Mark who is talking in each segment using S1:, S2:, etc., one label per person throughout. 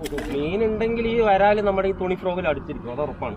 S1: മീനുണ്ടെങ്കിൽ ഈ വരാല് നമ്മുടെ ഈ തുണി ഫ്രോഗിൽ അടിച്ചിരിക്കും അത് ഉറപ്പാണ്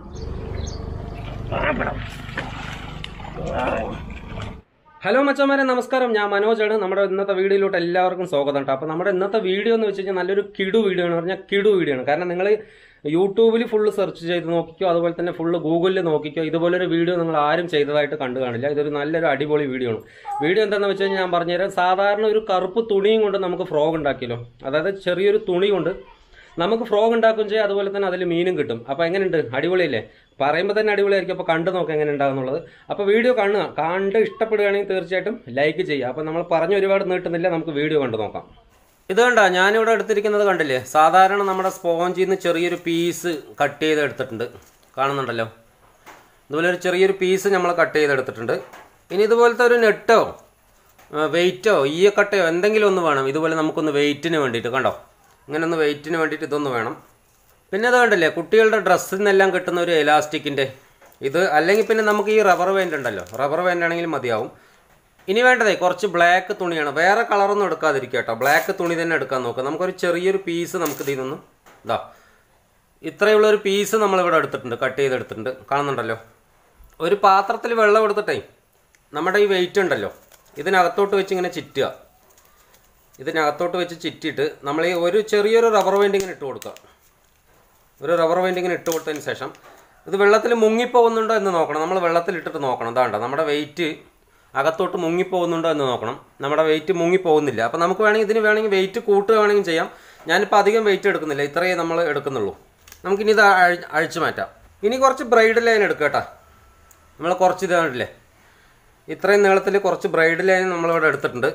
S1: ഹലോ മച്ചന്മാരെ നമസ്കാരം ഞാൻ മനോജാണ് നമ്മുടെ ഇന്നത്തെ വീഡിയോയിലോട്ട് എല്ലാവർക്കും സ്വാഗതം കേട്ടോ അപ്പോൾ നമ്മുടെ ഇന്നത്തെ വീഡിയോ എന്ന് വെച്ച് കഴിഞ്ഞാൽ നല്ലൊരു കിടു വീഡിയോ ആണ് പറഞ്ഞാൽ കിടു വീഡിയോ ആണ് കാരണം നിങ്ങൾ യൂട്യൂബിൽ ഫുള്ള് സെർച്ച് ചെയ്ത് നോക്കിക്കോ അതുപോലെ തന്നെ ഫുള്ള് ഗൂഗിളിൽ നോക്കിക്കോ ഇതുപോലൊരു വീഡിയോ നിങ്ങൾ ആരും ചെയ്തതായിട്ട് കണ്ടു കാണില്ല ഇതൊരു നല്ലൊരു അടിപൊളി വീഡിയോ ആണ് വീഡിയോ എന്താണെന്ന് വെച്ച് കഴിഞ്ഞാൽ ഞാൻ പറഞ്ഞുതരാം സാധാരണ ഒരു കറുപ്പ് തുണിയും കൊണ്ട് നമുക്ക് ഫ്രോഗ് ഉണ്ടാക്കിയല്ലോ അതായത് ചെറിയൊരു തുണി കൊണ്ട് നമുക്ക് ഫ്രോഗ് ഉണ്ടാക്കുകയും ചെയ്യാം അതുപോലെ തന്നെ അതിൽ മീനും കിട്ടും അപ്പോൾ എങ്ങനെയുണ്ട് അടിപൊളിയല്ലേ പറയുമ്പോൾ തന്നെ അടിപൊളിയായിരിക്കും അപ്പോൾ കണ്ടു നോക്കാം എങ്ങനെ ഉണ്ടാകുന്നുള്ളത് അപ്പോൾ വീഡിയോ കാണുക കണ്ട് ഇഷ്ടപ്പെടുകയാണെങ്കിൽ തീർച്ചയായിട്ടും ലൈക്ക് ചെയ്യുക അപ്പോൾ നമ്മൾ പറഞ്ഞ് ഒരുപാട് നീട്ടുന്നില്ല നമുക്ക് വീഡിയോ കണ്ടു നോക്കാം ഇത് കണ്ട ഞാനിവിടെ എടുത്തിരിക്കുന്നത് കണ്ടില്ലേ സാധാരണ നമ്മുടെ സ്പോഞ്ചിൽ നിന്ന് ചെറിയൊരു പീസ് കട്ട് ചെയ്ത് എടുത്തിട്ടുണ്ട് കാണുന്നുണ്ടല്ലോ ഇതുപോലെ ഒരു ചെറിയൊരു പീസ് നമ്മൾ കട്ട് ചെയ്തെടുത്തിട്ടുണ്ട് ഇനി ഇതുപോലത്തെ ഒരു നെട്ടോ വെയിറ്റോ ഈയക്കട്ടയോ എന്തെങ്കിലും ഒന്ന് വേണം ഇതുപോലെ നമുക്കൊന്ന് വെയിറ്റിന് വേണ്ടിയിട്ട് കണ്ടോ ഇങ്ങനെ ഒന്ന് വെയിറ്റിന് വേണ്ടിയിട്ട് ഇതൊന്ന് വേണം പിന്നെ അത് കണ്ടില്ലേ കുട്ടികളുടെ ഡ്രസ്സിൽ നിന്നെല്ലാം കിട്ടുന്ന ഒരു എലാസ്റ്റിക്കിൻ്റെ ഇത് അല്ലെങ്കിൽ പിന്നെ നമുക്ക് ഈ റബ്ബർ ബാൻഡ് ഉണ്ടല്ലോ റബ്ബർ ബാൻഡ് ആണെങ്കിലും മതിയാവും ഇനി വേണ്ടതേ കുറച്ച് ബ്ലാക്ക് തുണിയാണ് വേറെ കളറൊന്നും എടുക്കാതിരിക്കുക കേട്ടോ ബ്ലാക്ക് തുണി തന്നെ എടുക്കാൻ നോക്കുക നമുക്കൊരു ചെറിയൊരു പീസ് നമുക്ക് ഇതിൽ നിന്നും ഇതാ ഇത്രയുള്ള ഒരു പീസ് നമ്മളിവിടെ എടുത്തിട്ടുണ്ട് കട്ട് ചെയ്തെടുത്തിട്ടുണ്ട് കാണുന്നുണ്ടല്ലോ ഒരു പാത്രത്തിൽ വെള്ളം എടുത്തിട്ടേ നമ്മുടെ ഈ വെയിറ്റ് ഉണ്ടല്ലോ ഇതിനകത്തോട്ട് വെച്ച് ഇങ്ങനെ ചിറ്റുക ഇതിനകത്തോട്ട് വെച്ച് ചിറ്റിയിട്ട് നമ്മൾ ഈ ഒരു ചെറിയൊരു റബ്ബർ ബാൻഡ് ഇങ്ങനെ ഇട്ട് കൊടുക്കുക ഒരു റബ്ബർ ബാൻഡ് ഇങ്ങനെ ഇട്ട് കൊടുത്തതിന് ശേഷം ഇത് വെള്ളത്തിൽ മുങ്ങിപ്പോകുന്നുണ്ടോ എന്ന് നോക്കണം നമ്മൾ വെള്ളത്തിൽ ഇട്ടിട്ട് നോക്കണം അതാണ്ട നമ്മുടെ വെയിറ്റ് അകത്തോട്ട് മുങ്ങിപ്പോകുന്നുണ്ടോ എന്ന് നോക്കണം നമ്മുടെ വെയിറ്റ് മുങ്ങിപ്പോകുന്നില്ല അപ്പോൾ നമുക്ക് വേണമെങ്കിൽ ഇതിന് വേണമെങ്കിൽ വെയിറ്റ് കൂട്ടുക വേണമെങ്കിൽ ചെയ്യാം ഞാനിപ്പോൾ അധികം വെയിറ്റ് എടുക്കുന്നില്ല ഇത്രയേ നമ്മൾ എടുക്കുന്നുള്ളൂ നമുക്കിനി ഇത് അഴി- അഴിച്ചു മാറ്റാം ഇനി കുറച്ച് ബ്രൈഡ് ലൈൻ എടുക്കുക കേട്ടോ നമ്മൾ കുറച്ച് ഇത് കണ്ടില്ലേ ഇത്രയും നീളത്തിൽ കുറച്ച് ബ്രൈഡ് ലൈൻ നമ്മളിവിടെ എടുത്തിട്ടുണ്ട്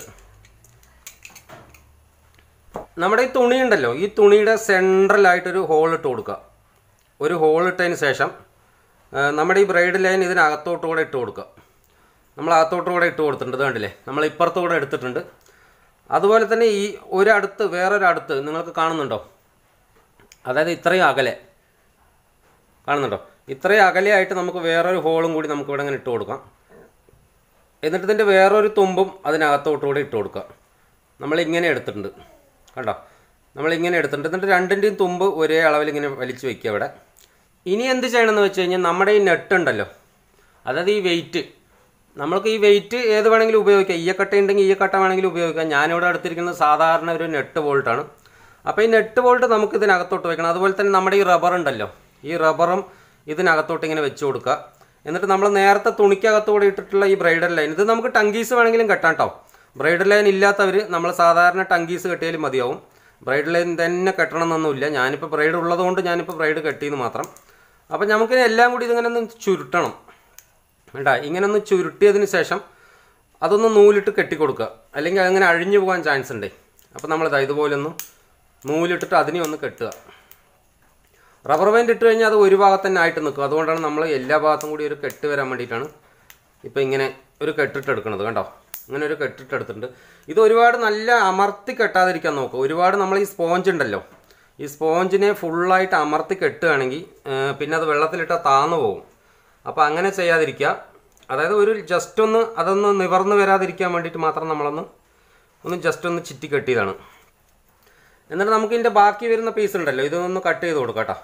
S1: നമ്മുടെ ഈ തുണി ഉണ്ടല്ലോ ഈ തുണിയുടെ സെൻട്രലായിട്ടൊരു ഹോൾ ഇട്ട് കൊടുക്കുക ഒരു ഹോൾ ഇട്ടതിന് ശേഷം ആ, നമ്മുടെ ഈ ബ്രൈഡ് ലൈൻ ഇതിനകത്തോട്ട് കൂടെ ഇട്ട് കൊടുക്കുക നമ്മൾ അകത്തോട്ട് കൂടെ ഇട്ട് കൊടുത്തിട്ടുണ്ട് ഇത് കണ്ടില്ലേ നമ്മൾ ഇപ്പുറത്ത് കൂടെ എടുത്തിട്ടുണ്ട് അതുപോലെ തന്നെ ഈ ഒരടുത്ത് വേറൊരടുത്ത് നിങ്ങൾക്ക് കാണുന്നുണ്ടോ അതായത് ഇത്രയും അകലെ കാണുന്നുണ്ടോ ഇത്രയും അകലെയായിട്ട് നമുക്ക് വേറൊരു ഹോളും കൂടി നമുക്ക് ഇവിടെ ഇങ്ങനെ ഇട്ട് കൊടുക്കാം എന്നിട്ട് ഇതിൻ്റെ വേറൊരു തുമ്പും അതിനകത്തോട്ട് കൂടെ ഇട്ട് കൊടുക്കുക നമ്മൾ ഇങ്ങനെ എടുത്തിട്ടുണ്ട് കണ്ടോ നമ്മൾ ഇങ്ങനെ എടുത്തിട്ടുണ്ട് എന്നിട്ട് രണ്ടിൻ്റെയും തുമ്പ് ഒരേ അളവിൽ ഇങ്ങനെ വലിച്ചു വെക്കുക ഇവിടെ ഇനി എന്ത് ചെയ്യണമെന്ന് വെച്ച് കഴിഞ്ഞാൽ നമ്മുടെ ഈ നെട്ട് ഉണ്ടല്ലോ അതായത് ഈ വെയിറ്റ് നമ്മൾക്ക് ഈ വെയിറ്റ് ഏത് വേണമെങ്കിലും ഉപയോഗിക്കാം ഈയക്കട്ട ഉണ്ടെങ്കിൽ ഈയക്കട്ട വേണമെങ്കിലും ഉപയോഗിക്കാം ഞാനിവിടെ എടുത്തിരിക്കുന്നത് സാധാരണ ഒരു നെട്ട് ബോൾട്ടാണ് അപ്പോൾ ഈ നെട്ട് ബോൾട്ട് നമുക്ക് ഇതിനകത്തോട്ട് വെക്കണം അതുപോലെ തന്നെ നമ്മുടെ ഈ റബ്ബർ ഉണ്ടല്ലോ ഈ റബ്ബറും ഇതിനകത്തോട്ട് ഇങ്ങനെ വെച്ച് കൊടുക്കുക എന്നിട്ട് നമ്മൾ നേരത്തെ തുണിക്കകത്തൂടെ ഇട്ടിട്ടുള്ള ഈ ബ്രൈഡൽ ലൈൻ ഇത് നമുക്ക് ടങ്കീസ് വേണമെങ്കിലും കെട്ടാം കേട്ടോ ബ്രൈഡൽ ലൈൻ ഇല്ലാത്തവർ നമ്മൾ സാധാരണ ടങ്കീസ് കെട്ടിയാലും മതിയാവും ബ്രൈഡ് ലൈൻ തന്നെ കെട്ടണം എന്നൊന്നുമില്ല ഞാനിപ്പോൾ ബ്രൈഡ് ഉള്ളതുകൊണ്ട് ഞാനിപ്പോൾ ബ്രൈഡ് കെട്ടിയെന്ന് മാത്രം അപ്പോൾ നമുക്ക് എല്ലാം കൂടി ഇതിങ്ങനെ ഒന്ന് ചുരുട്ടണം വേണ്ട ഇങ്ങനെ ഒന്ന് ചുരുട്ടിയതിന് ശേഷം അതൊന്ന് നൂലിട്ട് കെട്ടിക്കൊടുക്കുക അല്ലെങ്കിൽ അങ്ങനെ അഴിഞ്ഞു പോകാൻ ചാൻസ് ഉണ്ട് അപ്പോൾ നമ്മളിതാ ഇതുപോലെ ഒന്ന് നൂലിട്ടിട്ട് അതിനെ ഒന്ന് കെട്ടുക റബ്ബർ ബാൻഡ് ഇട്ട് കഴിഞ്ഞാൽ അത് ഒരു ഭാഗത്ത് തന്നെ ആയിട്ട് നിൽക്കും അതുകൊണ്ടാണ് നമ്മൾ എല്ലാ ഭാഗത്തും കൂടി ഒരു കെട്ട് വരാൻ വേണ്ടിയിട്ടാണ് ഇപ്പോൾ ഇങ്ങനെ ഒരു കെട്ടിട്ട് എടുക്കുന്നത് കണ്ടോ ഇങ്ങനെ ഒരു കെട്ടിട്ട് എടുത്തിട്ടുണ്ട് ഇത് ഒരുപാട് നല്ല അമർത്തി കെട്ടാതിരിക്കാൻ നോക്കുക ഒരുപാട് നമ്മൾ ഈ സ്പോഞ്ച് ഉണ്ടല്ലോ ഈ സ്പോഞ്ചിനെ ഫുള്ളായിട്ട് അമർത്തി കെട്ടുകയാണെങ്കിൽ ഏർ, പിന്നെ അത് വെള്ളത്തിലിട്ടാൽ താന്നു പോകും അപ്പോൾ അങ്ങനെ ചെയ്യാതിരിക്കുക അതായത് ഒരു ജസ്റ്റ് ഒന്ന് അതൊന്ന് നിവർന്ന് വരാതിരിക്കാൻ വേണ്ടിയിട്ട് മാത്രം നമ്മളൊന്ന് ഒന്ന് ജസ്റ്റ് ഒന്ന് ചിറ്റി കെട്ടിയതാണ് എന്നിട്ട് നമുക്ക് ഇതിൻ്റെ ബാക്കി വരുന്ന പീസ് ഉണ്ടല്ലോ ഇതൊന്ന് കട്ട് ചെയ്ത് കൊടുക്കാം കേട്ടോ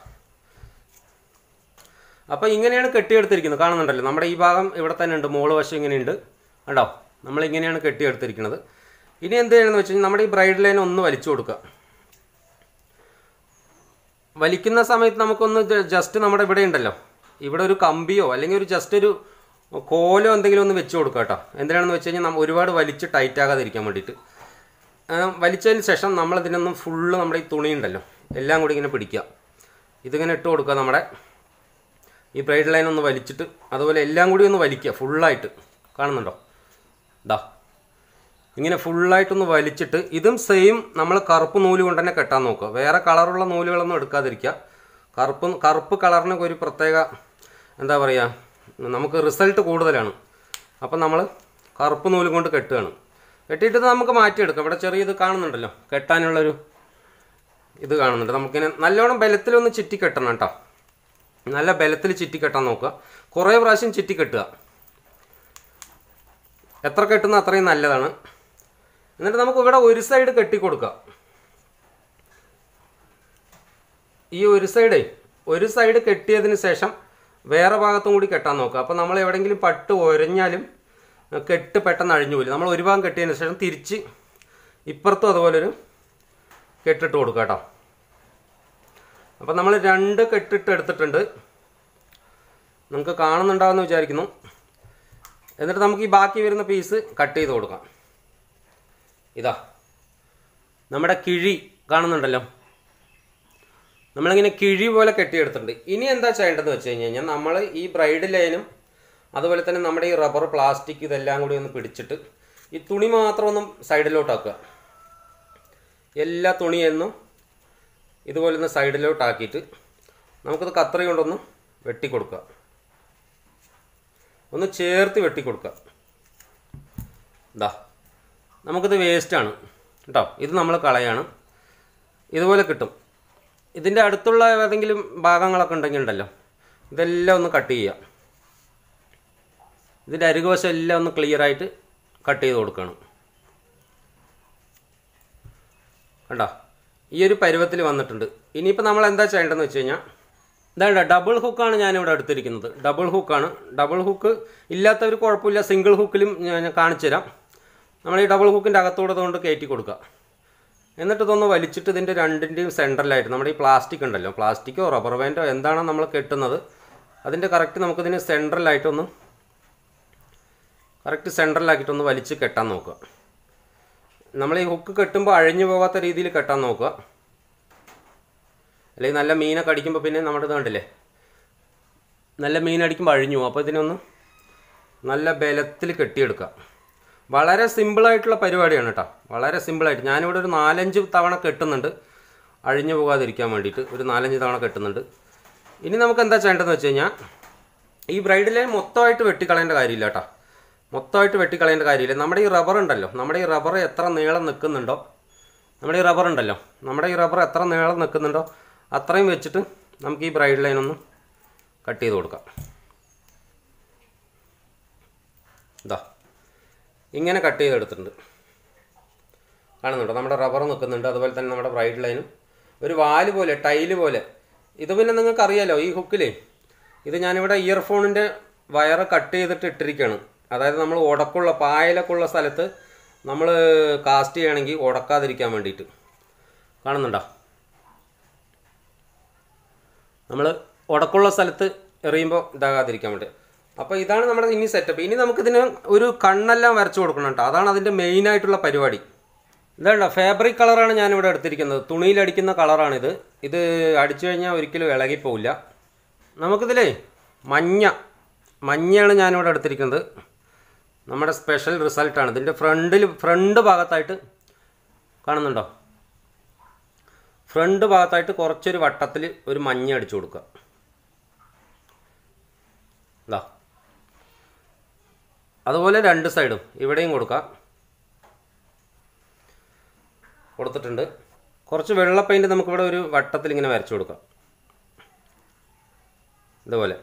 S1: അപ്പോൾ ഇങ്ങനെയാണ് കെട്ടിയെടുത്തിരിക്കുന്നത് കാണുന്നുണ്ടല്ലോ നമ്മുടെ ഈ ഭാഗം ഇവിടെ തന്നെ ഉണ്ട് മോള് വശം ഇങ്ങനെയുണ്ട് കണ്ടോ നമ്മൾ ഇങ്ങനെയാണ് കെട്ടിയെടുത്തിരിക്കുന്നത് ഇനി എന്ത് ചെയ്യണമെന്ന് വെച്ച് കഴിഞ്ഞാൽ നമ്മുടെ ഈ ബ്രൈഡ് ലൈൻ ഒന്ന് വലിച്ചു കൊടുക്കുക വലിക്കുന്ന സമയത്ത് നമുക്കൊന്ന് ജസ്റ്റ് നമ്മുടെ ഇവിടെ ഉണ്ടല്ലോ ഇവിടെ ഒരു കമ്പിയോ അല്ലെങ്കിൽ ഒരു ജസ്റ്റ് ഒരു കോലോ എന്തെങ്കിലും ഒന്ന് വെച്ച് കൊടുക്കുക കേട്ടോ എന്തിനാണെന്ന് വെച്ച് കഴിഞ്ഞാൽ നമ്മ ഒരുപാട് വലിച്ച് ടൈറ്റ് ആകാതിരിക്കാൻ വേണ്ടിയിട്ട് ആ, വലിച്ചതിന് ശേഷം നമ്മൾ ഇതിനൊന്നും ഫുള്ള് നമ്മുടെ ഈ തുണി ഉണ്ടല്ലോ എല്ലാം കൂടി ഇങ്ങനെ പിടിക്കുക ഇതിങ്ങനെ ഇട്ട് കൊടുക്കുക നമ്മുടെ ഈ ബ്രൈഡ് ലൈൻ ഒന്ന് വലിച്ചിട്ട് അതുപോലെ എല്ലാം കൂടി ഒന്ന് വലിക്കുക ഫുള്ളായിട്ട് കാണുന്നുണ്ടോ ദാ ഇങ്ങനെ ഫുള്ളായിട്ടൊന്ന് വലിച്ചിട്ട് ഇതും സെയിം നമ്മൾ കറുപ്പ് നൂല് കൊണ്ട് തന്നെ കെട്ടാൻ നോക്കുക വേറെ കളറുള്ള നൂലുകളൊന്നും എടുക്കാതിരിക്കുക കറുപ്പ് കറുപ്പ് കളറിനൊക്കെ ഒരു പ്രത്യേക എന്താ പറയുക നമുക്ക് റിസൾട്ട് കൂടുതലാണ് അപ്പം നമ്മൾ കറുപ്പ് നൂല് കൊണ്ട് കെട്ടുകയാണ് കെട്ടിയിട്ട് ഇത് നമുക്ക് മാറ്റിയെടുക്കാം ഇവിടെ ചെറിയ ഇത് കാണുന്നുണ്ടല്ലോ കെട്ടാനുള്ളൊരു ഇത് കാണുന്നുണ്ട് നമുക്കിങ്ങനെ നല്ലോണം ബലത്തിലൊന്ന് ചുറ്റി കെട്ടണം കേട്ടോ നല്ല ബലത്തിൽ ചുറ്റി കെട്ടാൻ നോക്കുക കുറേ പ്രാവശ്യം ചുറ്റി കെട്ടുക എത്ര കെട്ടുന്ന അത്രയും നല്ലതാണ് എന്നിട്ട് നമുക്ക് ഇവിടെ ഒരു സൈഡ് കെട്ടി കൊടുക്കുക ഈ ഒരു സൈഡേ ഒരു സൈഡ് കെട്ടിയതിന് ശേഷം വേറെ ഭാഗത്തും കൂടി കെട്ടാൻ നോക്കുക അപ്പോൾ നമ്മൾ എവിടെയെങ്കിലും പട്ട് ഒരഞ്ഞാലും ഏഹ്, കെട്ട് പെട്ടെന്ന് അഴിഞ്ഞു പോലും നമ്മൾ ഒരു ഭാഗം കെട്ടിയതിന് ശേഷം തിരിച്ച് ഇപ്പുറത്തും അതുപോലൊരു കെട്ടിട്ട് കൊടുക്കുക കേട്ടോ അപ്പോൾ നമ്മൾ രണ്ട് കെട്ടിട്ട് എടുത്തിട്ടുണ്ട് നമുക്ക് കാണുന്നുണ്ടാവുമെന്ന് വിചാരിക്കുന്നു എന്നിട്ട് നമുക്ക് ഈ ബാക്കി വരുന്ന പീസ് കട്ട് ചെയ്ത് കൊടുക്കാം ഇതാ നമ്മുടെ കിഴി കാണുന്നുണ്ടല്ലോ നമ്മളിങ്ങനെ കിഴി പോലെ കെട്ടിയെടുത്തിട്ടുണ്ട് ഇനി എന്താ ചെയ്യേണ്ടതെന്ന് വെച്ച് കഴിഞ്ഞ് കഴിഞ്ഞാൽ നമ്മൾ ഈ ബ്രൈഡ് ലൈനും അതുപോലെ തന്നെ നമ്മുടെ ഈ റബ്ബർ പ്ലാസ്റ്റിക് ഇതെല്ലാം കൂടി ഒന്ന് പിടിച്ചിട്ട് ഈ തുണി മാത്രം ഒന്ന് സൈഡിലോട്ടാക്കുക എല്ലാ തുണിയെന്നും ഇതുപോലെ ഒന്ന് സൈഡിലോട്ടാക്കിയിട്ട് നമുക്കത് കത്രി കൊണ്ടൊന്ന് വെട്ടിക്കൊടുക്കുക ഒന്ന് ചേർത്ത് വെട്ടിക്കൊടുക്കുക ഇതാ നമുക്കിത് വേസ്റ്റാണ് കേട്ടോ ഇത് നമ്മൾ കളയാണ് ഇതുപോലെ കിട്ടും ഇതിൻ്റെ അടുത്തുള്ള ഏതെങ്കിലും ഭാഗങ്ങളൊക്കെ ഉണ്ടെങ്കിൽ ഉണ്ടല്ലോ ഇതെല്ലാം ഒന്ന് കട്ട് ചെയ്യുക ഇതിൻ്റെ അരികുവശം എല്ലാം ഒന്ന് ക്ലിയർ ആയിട്ട് കട്ട് ചെയ്ത് കൊടുക്കണം കണ്ടോ ഈ ഒരു പരുവത്തിൽ വന്നിട്ടുണ്ട് ഇനിയിപ്പോൾ നമ്മൾ എന്താ ചെയ്യേണ്ടതെന്ന് വെച്ച് കഴിഞ്ഞാൽ ഇതാണ്ട ഡബിൾ ഹുക്കാണ് ഞാനിവിടെ എടുത്തിരിക്കുന്നത് ഡബിൾ ഹുക്കാണ് ഡബിൾ ഹുക്ക് ഇല്ലാത്തവർ കുഴപ്പമില്ല സിംഗിൾ ഹുക്കിലും ഞാൻ കാണിച്ചു തരാം നമ്മൾ ഈ ഡബിൾ ഹുക്കിൻ്റെ അകത്തൂടെ കൊണ്ട് കയറ്റി കൊടുക്കുക എന്നിട്ട് ഇതൊന്ന് വലിച്ചിട്ട് ഇതിൻ്റെ രണ്ടിൻ്റെയും സെൻറ്ററിലായിട്ട് നമ്മുടെ ഈ പ്ലാസ്റ്റിക് ഉണ്ടല്ലോ പ്ലാസ്റ്റിക്കോ റബ്ബർ ബാൻഡോ എന്താണോ നമ്മൾ കെട്ടുന്നത് അതിൻ്റെ കറക്റ്റ് നമുക്കിതിന് സെൻട്രലായിട്ടൊന്ന് കറക്റ്റ് സെൻട്രലാക്കിയിട്ടൊന്ന് വലിച്ച് കെട്ടാൻ നോക്കുക നമ്മൾ ഈ ഹുക്ക് കെട്ടുമ്പോൾ അഴിഞ്ഞു പോകാത്ത രീതിയിൽ കെട്ടാൻ നോക്കുക അല്ലെങ്കിൽ നല്ല മീനൊക്കെ അടിക്കുമ്പോൾ പിന്നെ നമ്മുടെ ഇത് കണ്ടില്ലേ നല്ല മീൻ അടിക്കുമ്പോൾ അഴിഞ്ഞു പോകും അപ്പോൾ ഇതിനൊന്ന് നല്ല ബലത്തിൽ കെട്ടിയെടുക്കുക വളരെ സിമ്പിളായിട്ടുള്ള പരിപാടിയാണ് കേട്ടോ വളരെ സിമ്പിളായിട്ട് ഞാനിവിടെ ഒരു നാലഞ്ച് തവണ കെട്ടുന്നുണ്ട് അഴിഞ്ഞു പോകാതിരിക്കാൻ വേണ്ടിയിട്ട് ഒരു നാലഞ്ച് തവണ കെട്ടുന്നുണ്ട് ഇനി നമുക്ക് എന്താ ചെയ്യേണ്ടതെന്ന് വെച്ച് കഴിഞ്ഞാൽ ഈ ബ്രൈഡ് ലൈൻ മൊത്തമായിട്ട് വെട്ടിക്കളയേണ്ട കാര്യമില്ല കേട്ടോ മൊത്തമായിട്ട് വെട്ടിക്കളയേണ്ട കാര്യമില്ല നമ്മുടെ ഈ റബ്ബർ ഉണ്ടല്ലോ നമ്മുടെ ഈ റബ്ബർ എത്ര നീളം നിൽക്കുന്നുണ്ടോ നമ്മുടെ ഈ റബ്ബർ ഉണ്ടല്ലോ നമ്മുടെ ഈ റബ്ബർ എത്ര നീളം നിൽക്കുന്നുണ്ടോ അത്രയും വെച്ചിട്ട് നമുക്ക് ഈ ബ്രൈഡ് ലൈൻ ഒന്ന് കട്ട് ചെയ്ത് കൊടുക്കാം ഇതാ ഇങ്ങനെ കട്ട് ചെയ്തെടുത്തിട്ടുണ്ട് കാണുന്നുണ്ടോ നമ്മുടെ റബ്ബർ നിൽക്കുന്നുണ്ട് അതുപോലെ തന്നെ നമ്മുടെ ബ്രൈഡ് ലൈനും ഒരു വാല് പോലെ ടൈല് പോലെ ഇത് പിന്നെ നിങ്ങൾക്ക് അറിയാലോ ഈ ഹുക്കിലേ ഇത് ഞാനിവിടെ ഇയർഫോണിൻ്റെ വയറ് കട്ട് ചെയ്തിട്ട് ഇട്ടിരിക്കുകയാണ് അതായത് നമ്മൾ ഉടക്കുള്ള പായലൊക്കെ ഉള്ള സ്ഥലത്ത് നമ്മൾ കാസ്റ്റ് ചെയ്യണമെങ്കിൽ ഉടക്കാതിരിക്കാൻ വേണ്ടിയിട്ട് കാണുന്നുണ്ടോ നമ്മൾ ഉടക്കുള്ള സ്ഥലത്ത് എറിയുമ്പോൾ ഇതാകാതിരിക്കാൻ വേണ്ടി അപ്പോൾ ഇതാണ് നമ്മുടെ ഇനി സെറ്റപ്പ് ഇനി നമുക്കിതിന് ഒരു കണ്ണെല്ലാം വരച്ചു കൊടുക്കണം കേട്ടോ അതാണ് അതിൻ്റെ മെയിനായിട്ടുള്ള പരിപാടി ഇതാണ്ടോ ഫാബ്രിക് കളറാണ് ഞാനിവിടെ എടുത്തിരിക്കുന്നത് തുണിയിലടിക്കുന്ന കളറാണിത് ഇത് അടിച്ചു കഴിഞ്ഞാൽ ഒരിക്കലും ഇളകിപ്പോവില്ല നമുക്കിതിലേ മഞ്ഞ മഞ്ഞയാണ് ഞാനിവിടെ എടുത്തിരിക്കുന്നത് നമ്മുടെ സ്പെഷ്യൽ റിസൾട്ടാണ് ഇതിൻ്റെ ഫ്രണ്ടിൽ ഫ്രണ്ട് ഭാഗത്തായിട്ട് കാണുന്നുണ്ടോ ഫ്രണ്ട് ഭാഗത്തായിട്ട് കുറച്ചൊരു വട്ടത്തിൽ ഒരു മഞ്ഞ അടിച്ചു കൊടുക്കുക ഇതാ അതുപോലെ രണ്ട് സൈഡും ഇവിടെയും കൊടുക്കാം കൊടുത്തിട്ടുണ്ട് കുറച്ച് വെള്ള പെയിൻറ്റ് നമുക്കിവിടെ ഒരു വട്ടത്തിൽ ഇങ്ങനെ വരച്ചു കൊടുക്കാം ഇതുപോലെ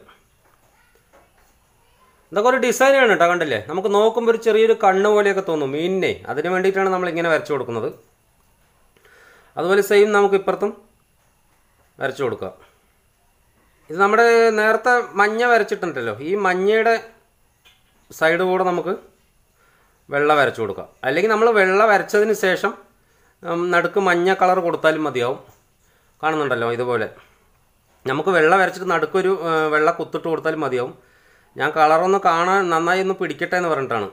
S1: ഇതൊക്കെ ഒരു ഡിസൈനാണ് കേട്ടോ കണ്ടില്ലേ നമുക്ക് നോക്കുമ്പോൾ ഒരു ചെറിയൊരു കണ്ണ് പോലെയൊക്കെ തോന്നും മീനിനെ അതിന് വേണ്ടിയിട്ടാണ് നമ്മൾ ഇങ്ങനെ വരച്ചു കൊടുക്കുന്നത് അതുപോലെ സെയിം നമുക്ക് ഇപ്പുറത്തും വരച്ചു കൊടുക്കുക ഇത് നമ്മുടെ നേരത്തെ മഞ്ഞ വരച്ചിട്ടുണ്ടല്ലോ ഈ മഞ്ഞയുടെ സൈഡ് കൂടെ നമുക്ക് വെള്ള വരച്ചു കൊടുക്കാം അല്ലെങ്കിൽ നമ്മൾ വെള്ള വരച്ചതിന് ശേഷം ഉം, നടുക്ക് മഞ്ഞ കളർ കൊടുത്താലും മതിയാവും കാണുന്നുണ്ടല്ലോ ഇതുപോലെ നമുക്ക് വെള്ള വരച്ചിട്ട് നടുക്കൊരു ആ, വെള്ള കുത്തിട്ട് കൊടുത്താലും മതിയാവും ഞാൻ കളറൊന്ന് കാണാൻ നന്നായി ഒന്ന് പിടിക്കട്ടെ എന്ന് പറഞ്ഞിട്ടാണ്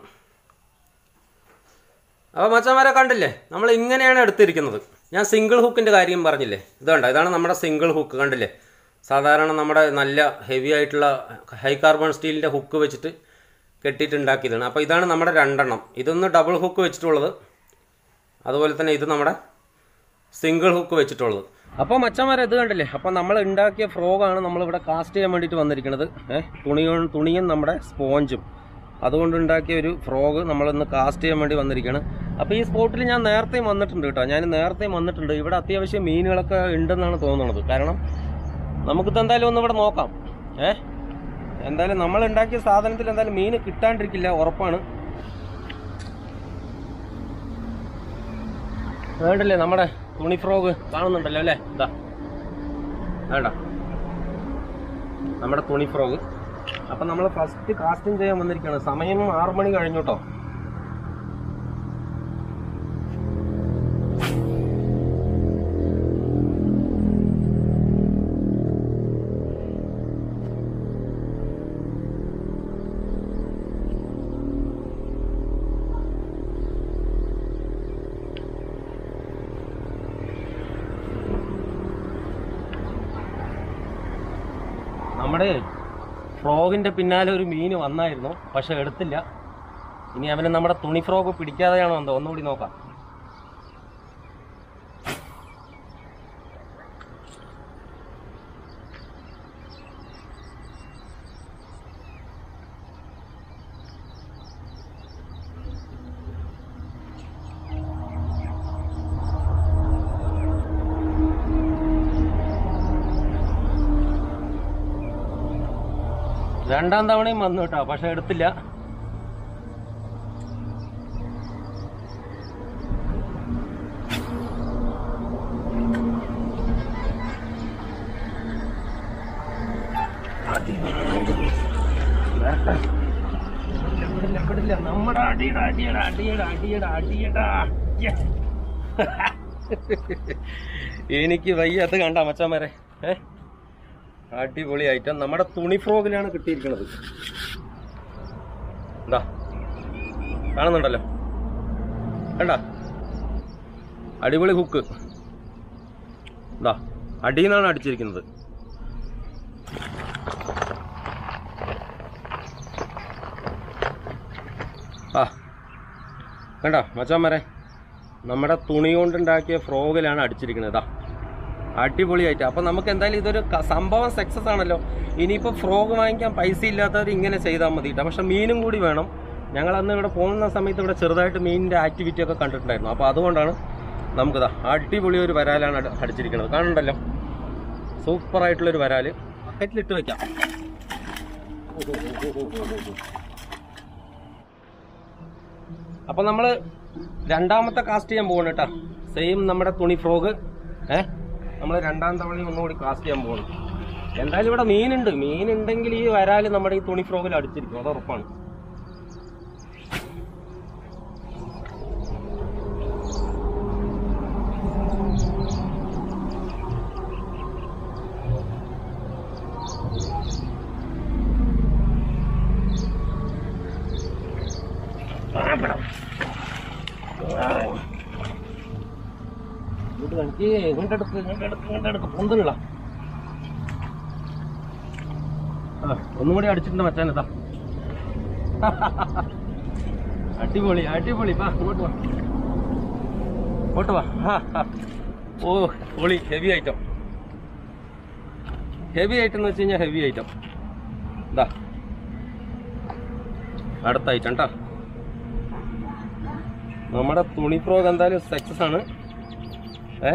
S1: അപ്പോൾ മച്ചന്മാരെ കണ്ടില്ലേ നമ്മൾ ഇങ്ങനെയാണ് എടുത്തിരിക്കുന്നത് ഞാൻ സിംഗിൾ ഹുക്കിൻ്റെ കാര്യം പറഞ്ഞില്ലേ ഇതുണ്ട് ഇതാണ് നമ്മുടെ സിംഗിൾ ഹുക്ക് കണ്ടില്ലേ സാധാരണ നമ്മുടെ നല്ല ഹെവി ആയിട്ടുള്ള ഹൈ കാർബൺ സ്റ്റീലിൻ്റെ ഹുക്ക് വെച്ചിട്ട് കെട്ടിയിട്ട് ഉണ്ടാക്കിയതാണ് അപ്പോൾ ഇതാണ് നമ്മുടെ രണ്ടെണ്ണം ഇതൊന്ന് ഡബിൾ ഹുക്ക് വെച്ചിട്ടുള്ളത് അതുപോലെ തന്നെ ഇത് നമ്മുടെ സിംഗിൾ ഹുക്ക് വെച്ചിട്ടുള്ളത് അപ്പോൾ മച്ചന്മാരെ ഇത് കണ്ടില്ലേ അപ്പോൾ നമ്മൾ ഉണ്ടാക്കിയ ഫ്രോഗാണ് നമ്മളിവിടെ കാസ്റ്റ് ചെയ്യാൻ വേണ്ടിയിട്ട് വന്നിരിക്കുന്നത് ഏഹ് തുണിയും തുണിയും നമ്മുടെ സ്പോഞ്ചും അതുകൊണ്ട് ഉണ്ടാക്കിയ ഒരു ഫ്രോഗ് നമ്മളിന്ന് കാസ്റ്റ് ചെയ്യാൻ വേണ്ടി വന്നിരിക്കുകയാണ് അപ്പോൾ ഈ സ്പോട്ടിൽ ഞാൻ നേരത്തെയും വന്നിട്ടുണ്ട് കേട്ടോ ഞാൻ നേരത്തെയും വന്നിട്ടുണ്ട് ഇവിടെ അത്യാവശ്യം മീനുകളൊക്കെ ഉണ്ടെന്നാണ് തോന്നുന്നത് കാരണം നമുക്കിത് എന്തായാലും ഒന്ന് ഇവിടെ നോക്കാം ഏ എന്തായാലും നമ്മൾ ഉണ്ടാക്കിയ സാധനത്തിൽ എന്തായാലും മീൻ കിട്ടാണ്ടിരിക്കില്ല ഉറപ്പാണ് വേണ്ടല്ലേ നമ്മുടെ തുണി ഫ്രോഗ് കാണുന്നുണ്ടല്ലോ അല്ലേ ഇതാ വേണ്ട നമ്മുടെ തുണി ഫ്രോഗ് അപ്പം നമ്മൾ ഫസ്റ്റ് കാസ്റ്റിംഗ് ചെയ്യാൻ വന്നിരിക്കുകയാണ് സമയം ആറു മണി കഴിഞ്ഞു കേട്ടോ നമ്മുടെ ഫ്രോഗിന്റെ പിന്നാലെ ഒരു മീൻ വന്നായിരുന്നു പക്ഷെ എടുത്തില്ല ഇനി അവന് നമ്മുടെ തുണി ഫ്രോഗ് പിടിക്കാതെയാണോ എന്തോ ഒന്നുകൂടി നോക്കാം രണ്ടാം തവണയും വന്നു കേട്ടോ പക്ഷെ എടുത്തില്ല വിടില്ല, വിടില്ല. നമ്മുടെ അടിയുടെ അടിയുടെ അടിയുടെ അടിയുടെ അടിയടാ Yes. എനിക്ക് വയ്യാത്ത കണ്ട മച്ചാമാരെ ഏ അടിപൊളി ഐറ്റം നമ്മുടെ തുണി ഫ്രോഗിലാണ് കിട്ടിയിരിക്കുന്നത് എന്താ കാണുന്നുണ്ടല്ലോ കണ്ട അടിപൊളി ഹുക്ക് എന്താ അടിയിൽ നിന്നാണ് അടിച്ചിരിക്കുന്നത് ആ കണ്ട മച്ചാമാരെ നമ്മുടെ തുണി കൊണ്ടുണ്ടാക്കിയ ഫ്രോഗിലാണ് അടിച്ചിരിക്കുന്നത് ഇതാ അടിപൊളിയായിട്ട് അപ്പം നമുക്ക് എന്തായാലും ഇതൊരു ക- സംഭവം സക്സസ് ആണല്ലോ ഇനിയിപ്പോൾ ഫ്രോഗ് വാങ്ങിക്കാൻ പൈസ ഇല്ലാത്തവർ ഇങ്ങനെ ചെയ്താൽ മതി കേട്ടോ പക്ഷെ മീനും കൂടി വേണം ഞങ്ങൾ അന്ന് ഇവിടെ പോകുന്ന സമയത്ത് ഇവിടെ ചെറുതായിട്ട് മീനിൻ്റെ ആക്ടിവിറ്റി ഒക്കെ കണ്ടിട്ടുണ്ടായിരുന്നു അപ്പോൾ അതുകൊണ്ടാണ് നമുക്കിതാ അടിപൊളി ഒരു വരാലാണ് അടി- അടിച്ചിരിക്കുന്നത് കാണുന്നുണ്ടല്ലോ സൂപ്പറായിട്ടുള്ളൊരു വരാല് ബക്കറ്റിലിട്ട് വെക്കാം അപ്പം നമ്മൾ രണ്ടാമത്തെ കാസ്റ്റ് ചെയ്യാൻ പോകണം കേട്ടോ സെയിം നമ്മുടെ തുണി ഫ്രോഗ് ഏ നമ്മൾ രണ്ടാം തവണയും ഒന്നുകൂടി കാസ്റ്റ് ചെയ്യാൻ പോകണം എന്തായാലും ഇവിടെ മീനുണ്ട് മീനുണ്ടെങ്കിൽ ഈ വരാല് നമ്മുടെ ഈ തുണി ഫ്രോഗിൽ അടിച്ചിരിക്കും അത് ഉറപ്പാണ് ഇങ്ങോട്ട് കാണിക്ക് ഇങ്ങോട്ടെടുക്ക് ഇങ്ങോട്ടെടുക്ക് ഇങ്ങോട്ടെടുക്ക് പൊന്തലുള്ള ആ ഒന്നും കൂടി അടിച്ചിട്ടുണ്ട് മച്ചാനെത്താ അടിപൊളി അടിപൊളി വാ ഇങ്ങോട്ട് വാ ഇങ്ങോട്ട് വാ ആ, ആ. ഓ പൊളി ഹെവി ഐറ്റം ഹെവി ഐറ്റം എന്ന് വെച്ച് കഴിഞ്ഞാൽ ഹെവി ഐറ്റം ഇതാ അടുത്ത ഐറ്റം കേട്ടോ നമ്മുടെ തുണി ഫ്രോഗ് എന്തായാലും സക്സസ് ആണ് ഏ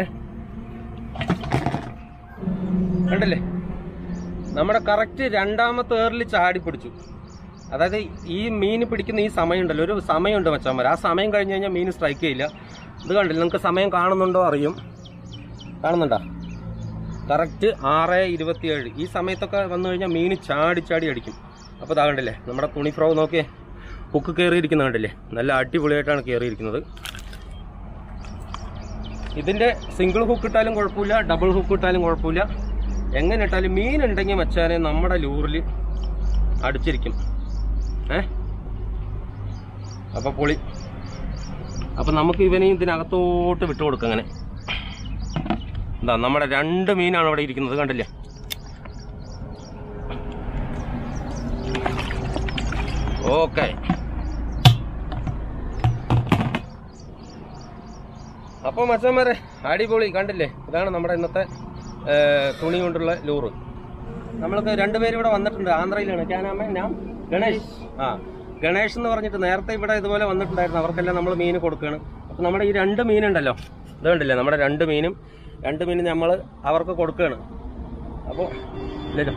S1: കണ്ടില്ലേ നമ്മുടെ കറക്റ്റ് രണ്ടാമത്തെ ഏറിൽ ചാടി പിടിച്ചു അതായത് ഈ മീൻ പിടിക്കുന്ന ഈ സമയം ഉണ്ടല്ലോ ഒരു സമയമുണ്ട് മച്ചാന്മാർ ആ സമയം കഴിഞ്ഞ് കഴിഞ്ഞാൽ മീൻ സ്ട്രൈക്ക് ചെയ്യില്ല ഇത് കണ്ടില്ല നിങ്ങൾക്ക് സമയം കാണുന്നുണ്ടോ അറിയും കാണുന്നുണ്ടോ കറക്റ്റ് ആറ് ഇരുപത്തിയേഴ് ഈ സമയത്തൊക്കെ വന്നു കഴിഞ്ഞാൽ മീൻ ചാടി ചാടി അടിക്കും അപ്പോൾ ഇതാ കണ്ടില്ലേ നമ്മുടെ തുണി ഫ്രോഗ് നോക്കിയേ ഹുക്ക് കയറിയിരിക്കുന്ന കണ്ടില്ലേ നല്ല അടിപൊളിയായിട്ടാണ് കയറിയിരിക്കുന്നത് ഇതിന്റെ സിംഗിൾ ഹുക്ക് ഇട്ടാലും കുഴപ്പമില്ല ഡബിൾ ഹുക്ക് ഇട്ടാലും കുഴപ്പമില്ല എങ്ങനെ ഇട്ടാലും മീൻ ഉണ്ടെങ്കിൽ മച്ചാനെ നമ്മുടെ ലൂറിൽ അടിച്ചിരിക്കും ഏ അപ്പൊ പൊളി അപ്പൊ നമുക്ക് ഇവനെയും ഇതിനകത്തോട്ട് വിട്ടു കൊടുക്കാം അങ്ങനെ എന്താ നമ്മുടെ രണ്ട് മീനാണ് ഇവിടെ ഇരിക്കുന്നത് കണ്ടില്ലേ ഓക്കെ അപ്പോൾ മച്ചന്മാരെ അടിപൊളി കണ്ടില്ലേ ഇതാണ് നമ്മുടെ ഇന്നത്തെ ഏ, തുണി കൊണ്ടുള്ള ലൂറ് നമ്മൾക്ക് രണ്ടുപേരും ഇവിടെ വന്നിട്ടുണ്ട് ആന്ധ്രയിലാണ് ക്യാനാമ ഞാൻ ഗണേഷ് ആ ഗണേഷ് എന്ന് പറഞ്ഞിട്ട് നേരത്തെ ഇവിടെ ഇതുപോലെ വന്നിട്ടുണ്ടായിരുന്നു അവർക്കെല്ലാം നമ്മൾ മീൻ കൊടുക്കുകയാണ് അപ്പോൾ നമ്മുടെ ഈ രണ്ട് മീനുണ്ടല്ലോ ഇത് കണ്ടില്ലേ നമ്മുടെ രണ്ട് മീനും രണ്ട് മീനും നമ്മൾ അവർക്ക് കൊടുക്കുകയാണ് അപ്പോൾ ഇല്ലല്ലോ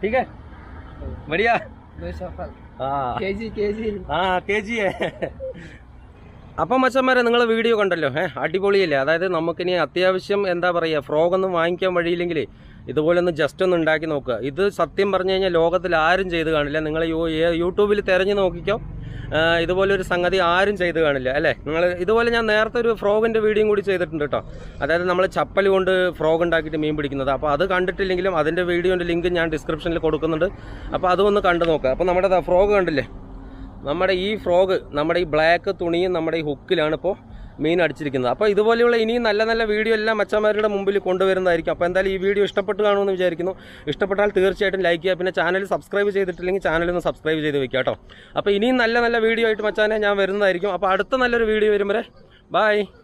S1: ठीक है बढ़िया
S2: दो सफल
S1: हाँ
S2: के जी के जी
S1: ആ കെ ജി അപ്പം മച്ചന്മാരെ നിങ്ങൾ വീഡിയോ കണ്ടല്ലോ ഏഹ് അടിപൊളിയല്ലേ അതായത് നമുക്കിനി അത്യാവശ്യം എന്താ പറയുക ഫ്രോഗൊന്നും വാങ്ങിക്കാൻ വഴിയില്ലെങ്കിൽ ഇതുപോലെ ഒന്ന് ജസ്റ്റ് ഒന്ന് ഉണ്ടാക്കി നോക്കുക ഇത് സത്യം പറഞ്ഞു കഴിഞ്ഞാൽ ലോകത്തിൽ ആരും ചെയ്ത് കാണില്ല നിങ്ങൾ യൂ- ഏ- യൂട്യൂബിൽ തിരഞ്ഞു നോക്കിക്കോ ആ, ഇതുപോലെ ഒരു സംഗതി ആരും ചെയ്ത് കാണില്ല അല്ലേ നിങ്ങൾ ഇതുപോലെ ഞാൻ നേരത്തെ ഒരു ഫ്രോഗിൻ്റെ വീഡിയോയും കൂടി ചെയ്തിട്ടുണ്ട് കേട്ടോ അതായത് നമ്മൾ ചപ്പൽ കൊണ്ട് ഫ്രോഗ് ഉണ്ടാക്കിയിട്ട് മീൻ പിടിക്കുന്നത് അപ്പോൾ അത് കണ്ടിട്ടില്ലെങ്കിലും അതിൻ്റെ വീഡിയോൻ്റെ ലിങ്ക് ഞാൻ ഡിസ്ക്രിപ്ഷനിൽ കൊടുക്കുന്നുണ്ട് അപ്പോൾ അതൊന്ന് കണ്ടു നോക്കുക അപ്പോൾ നമ്മുടെ ഫ്രോഗ് കണ്ടില്ലേ നമ്മുടെ ഈ ഫ്രോഗ് നമ്മുടെ ഈ ബ്ലാക്ക് തുണിയും നമ്മുടെ ഈ ഹുക്കിലാണ് ഇപ്പോൾ മീൻ അടിച്ചിരിക്കുന്നത് അപ്പോൾ ഇതുപോലെയുള്ള ഇനിയും നല്ല നല്ല വീഡിയോ എല്ലാം മച്ചന്മാരുടെ മുമ്പിൽ കൊണ്ടുവരുന്നതായിരിക്കും അപ്പോൾ എന്തായാലും ഈ വീഡിയോ ഇഷ്ടപ്പെട്ട് കാണുമെന്ന് വിചാരിക്കുന്നു ഇഷ്ടപ്പെട്ടാൽ തീർച്ചയായിട്ടും ലൈക്ക് ചെയ്യുക പിന്നെ ചാനൽ സബ്സ്ക്രൈബ് ചെയ്തിട്ടില്ലെങ്കിൽ ചാനൽ ഒന്ന് സബ്സ്ക്രൈബ് ചെയ്ത് വെക്കുക കേട്ടോ അപ്പോൾ ഇനിയും നല്ല നല്ല വീഡിയോ ആയിട്ട് മച്ചാനെ ഞാൻ വരുന്നതായിരിക്കും അപ്പോൾ അടുത്ത നല്ലൊരു വീഡിയോ വരും വരെ ബൈ